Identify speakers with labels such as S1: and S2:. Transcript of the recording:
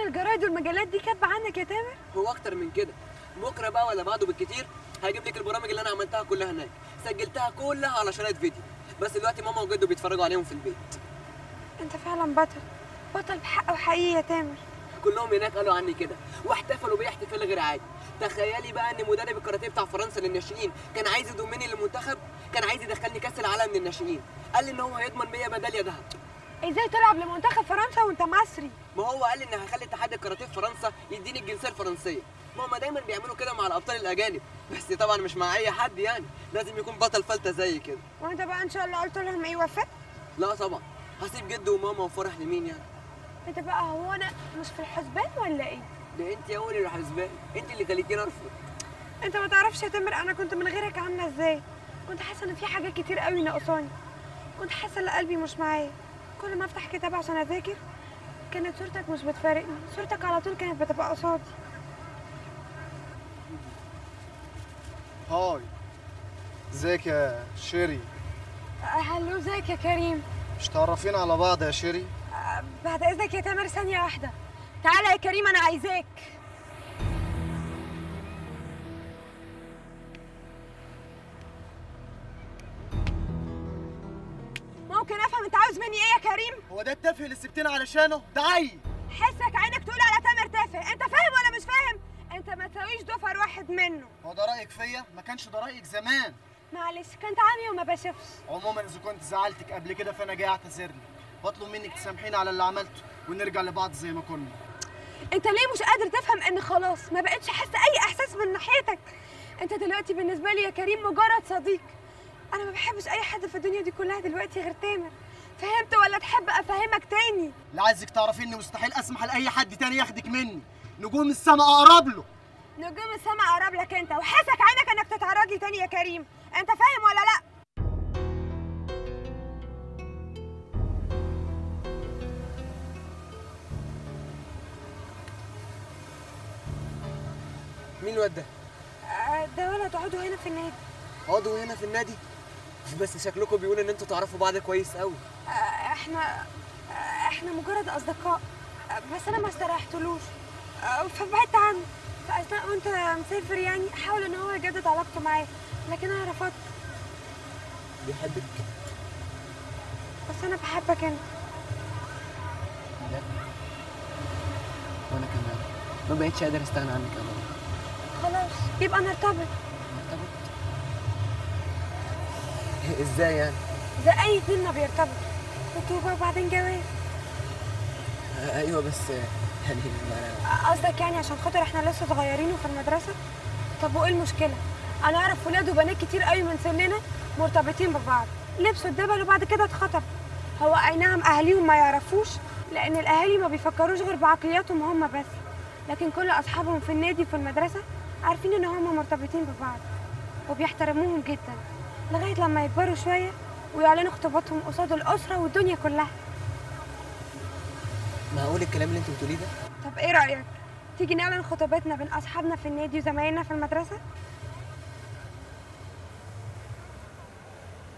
S1: الجرايد والمجلات دي كاتبه عنك يا تامر
S2: هو اكتر من كده بكره بقى ولا بعده بالكتير هجيب لك البرامج اللي انا عملتها كلها هناك سجلتها كلها على شرايط فيديو بس دلوقتي ماما وجده بيتفرجوا عليهم في البيت
S1: انت فعلا بطل بطل بحق وحقيقي يا تامر
S2: كلهم هناك قالوا عني كده واحتفلوا بيه احتفال غير عادي تخيلي بقى ان مدرب الكاراتيه بتاع فرنسا للناشئين كان عايز يضمني للمنتخب كان عايز يدخلني كاس العالم للناشئين قال لي ان هو هيضمن 100 ميداليه ذهب
S1: ازاي تلعب لمنتخب فرنسا وانت مصري
S2: ما هو قال لي ان هخلي اتحاد الكاراتيه في فرنسا يديني الجنسيه الفرنسيه ما هم دايما بيعملوا كده مع الابطال الاجانب بس طبعا مش مع اي حد يعني لازم يكون بطل فلته زي كده
S1: وانت بقى ان شاء الله قلت لهم ايه وافقت
S2: لا طبعا هسيب جد وماما وفرح لمين يعني
S1: انت بقى هو انا مش في الحسبان ولا ايه
S2: ده انت يا اولي اللي حاسباني انت اللي خليتيني ارفض
S1: انت ما تعرفش يا تامر انا كنت من غيرك عامله ازاي كنت حاسه ان في حاجات كتير قوي ناقصاني كنت حاسه ان قلبي مش معايا كل ما افتح كتاب عشان اذاكر كانت صورتك مش بتفارقني صورتك على طول كانت بتبقى قصادي
S3: هاي ازيك يا شيري
S1: هلو ازيك يا كريم
S3: مش تعرفين على بعض يا شيري
S1: أه، بعد اذنك يا تامر ثانيه واحده تعالى يا كريم انا عايزاك ممكن افهم انت عاوز مني ايه يا كريم
S3: هو ده التافه اللي سبتنا علشانه ده عيل
S1: حسك عينك تقول على تامر تافه انت فاهم ولا مش فاهم انت ما تساويش دفر واحد منه
S3: هو ده رايك فيا ما كانش ده رايك زمان
S1: معلش كنت عامي وما بشوفش
S3: عموما اذا كنت زعلتك قبل كده فانا جاي اعتذر لك بطلب منك تسامحيني على اللي عملته ونرجع لبعض زي ما كنا
S1: انت ليه مش قادر تفهم ان خلاص ما بقتش حاسه اي احساس من ناحيتك انت دلوقتي بالنسبه لي يا كريم مجرد صديق انا ما بحبش اي حد في الدنيا دي كلها دلوقتي غير تامر فهمت ولا تحب افهمك تاني
S3: لا عايزك تعرفي ان مستحيل اسمح لاي حد تاني ياخدك مني نجوم السماء اقرب له
S1: نجوم السما قرب لك انت وحاسك عينك انك تتعرض لي تاني يا كريم انت فاهم ولا لا
S2: مين الواد ده
S1: آه، ده ولا تقعدوا هنا في النادي
S2: اقعدوا هنا في النادي بس شكلكم بيقول ان انتوا تعرفوا بعض كويس قوي
S1: آه، احنا آه، احنا مجرد اصدقاء آه، بس انا ما استريحتلوش آه، فبعدت عنه فاثناء وانت مسافر يعني حاول ان هو يجدد علاقته معايا لكن انا رفضت
S2: بيحبك
S1: بس انا بحبك انت
S2: لا وانا كمان ما بقتش قادر استغنى عنك ابدا
S1: خلاص يبقى نرتبط
S2: مرتبط ازاي يعني
S1: زي اي اتنين ما بيرتبطوا خطوبه وبعدين جواز
S2: آه، ايوه بس آه، يعني ما
S1: قصدك يعني عشان خاطر احنا لسه صغيرين وفي المدرسه طب وايه المشكله انا اعرف ولاد وبنات كتير قوي من سننا مرتبطين ببعض لبسوا الدبل وبعد كده اتخطب هو اي نعم اهاليهم ما يعرفوش لان الاهالي ما بيفكروش غير بعقلياتهم هم بس لكن كل اصحابهم في النادي وفي المدرسه عارفين ان هم مرتبطين ببعض وبيحترموهم جدا لغايه لما يكبروا شويه ويعلنوا خطوباتهم قصاد الاسره والدنيا كلها
S2: معقول الكلام اللي انت بتقوليه ده
S1: طب ايه رأيك؟ تيجي نعلن خطوبتنا بين أصحابنا في النادي وزمايلنا في المدرسة؟